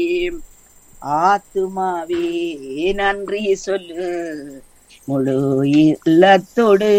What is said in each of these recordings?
ஆத்துமாவே நன்றி சொல்லு முழு இல்லத்தோடு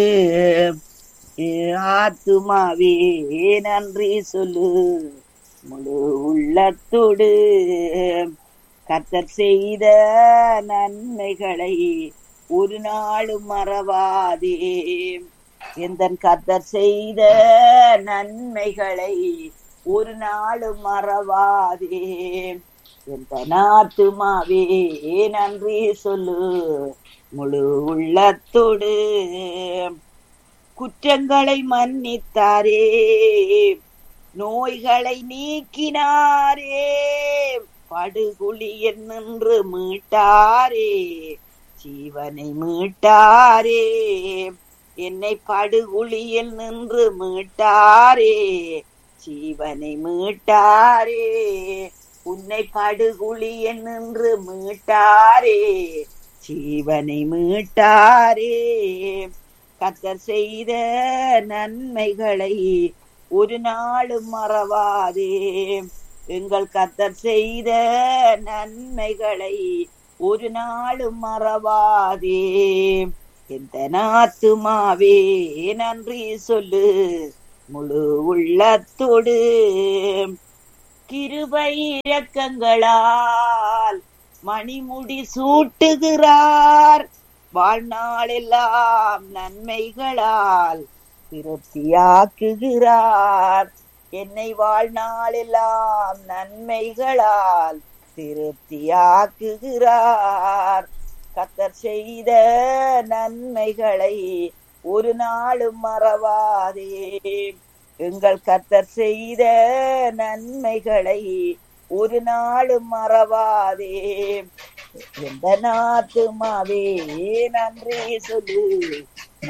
ஆத்துமாவே நன்றி சொல்லு முழு உள்ளத்தோடு கத்தர் செய்த நன்மைகளை ஒரு நாளும் மறவாதே எந்த கத்தர் செய்த நன்மைகளை ஒரு நாளும் மறவாதே எந்த நாத்துமாவே நன்றி சொல்லு முழு உள்ளத்தோடு குற்றங்களை மன்னித்தாரே நோய்களை நீக்கினாரே படுகுழியில் நின்று மீட்டாரே ஜீவனை மீட்டாரே என்னை படுகுழியில் நின்று மீட்டாரே ஜீவனை மீட்டாரே உன்னை படுகுழியில் நின்று மீட்டாரே ஜீவனை மீட்டாரே கத்தர் செய்த நன்மைகளை ஒரு நாளும் மறவாதே எங்கள் கத்தர் செய்த நன்மைகளை ஒரு நாளும் மறவாதே எந்த நாத்துமாவே நன்றி சொல்லு முழு உள்ளத்தோடு கிருபை இரக்கங்களால் மணிமுடி சூட்டுகிறார் வாழ்நாளெல்லாம் நன்மைகளால் திருப்தியாக்குகிறார் என்னை வாழ்நாளெல்லாம் நன்மைகளால் திருப்தியாக்குகிறார் கத்தர் செய்த நன்மைகளை ஒரு நாளும் மறவாதே எங்கள் கத்தர் செய்த நன்மைகளை ஒரு நாளும் மறவாதே எந்த நாத்துமாவே நன்றி சொல்லு